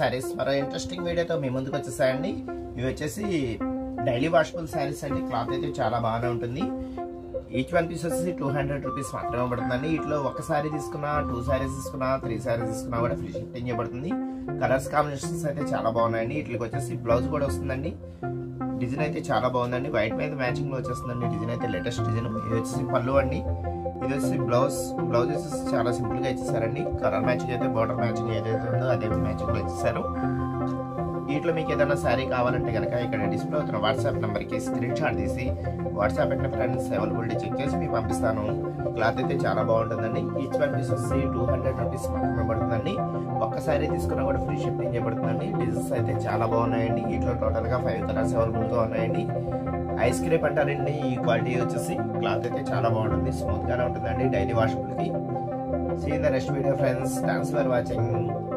శారీస్ మరో ఇంట్రెస్టింగ్ వీడియోతో మీ ముందుకు వచ్చేసాయండి ఇవి వచ్చేసి డైలీ వాషబుల్ శారీస్ అండి క్లాత్ అయితే చాలా బాగానే ఉంటుంది ఈచ్ వన్ పీస్ వచ్చేసి టూ హండ్రెడ్ రూపీస్ మాత్రమే పడుతుందండి ఇట్లో ఒక శారీ తీసుకున్నా టూ శారీస్ తీసుకున్నా త్రీ శారీస్ తీసుకున్నా కూడా ఫ్రీ షిఫ్టింగ్ చేయబడుతుంది కలర్స్ కాంబినేషన్స్ అయితే చాలా బాగున్నాయండి వీటికి వచ్చేసి బ్లౌజ్ కూడా వస్తుందండి డిజైన్ అయితే చాలా బాగుందండి వైట్ మీద మ్యాచింగ్ లో వచ్చేస్తుందండి డిజైన్ అయితే లేటెస్ట్ డిజైన్ ఇది వచ్చేసి పళ్ళు అండి ఇది వచ్చేసి బ్లౌజ్ బ్లౌజ్ వచ్చేసి చాలా సింపుల్ గా ఇచ్చేసారండి కలర్ మ్యాచింగ్ అయితే బార్డర్ మ్యాచింగ్ ఏదైతే ఉందో అదే మ్యాచింగ్ లో ఇచ్చేసారు వీటిలో మీకు ఏదైనా శారీ కావాలంటే కనుక ఇక్కడ డిస్ప్లే అవుతున్న వాట్సాప్ నెంబర్కి స్క్రీన్ షాట్ తీసి వాట్సాప్ పెట్టిన ఫ్రెండ్స్ అవైలబిలిటీ చెక్ చేసి మీకు పంపిస్తాను క్లాత్ అయితే చాలా బాగుంటుందండి ఈచ్ వన్ పీస్ వచ్చి టూ హండ్రెడ్ రూపీస్ మాత్రమే పడుతుందండి ఒక్క శారీ తీసుకున్నా కూడా ఫ్రీ షిప్పింగ్ చేయబడుతుందండి డిజైన్స్ అయితే చాలా బాగున్నాయండి వీటిలో టోటల్గా ఫైవ్ కలర్స్ అవైలబుల్గా ఉన్నాయండి ఐస్ క్రీమ్ అంటారండి ఈ క్వాలిటీ వచ్చేసి క్లాత్ అయితే చాలా బాగుంటుంది స్మూత్ గానే ఉంటుందండి డైలీ వాషబుల్కి see the next video friends thanks for watching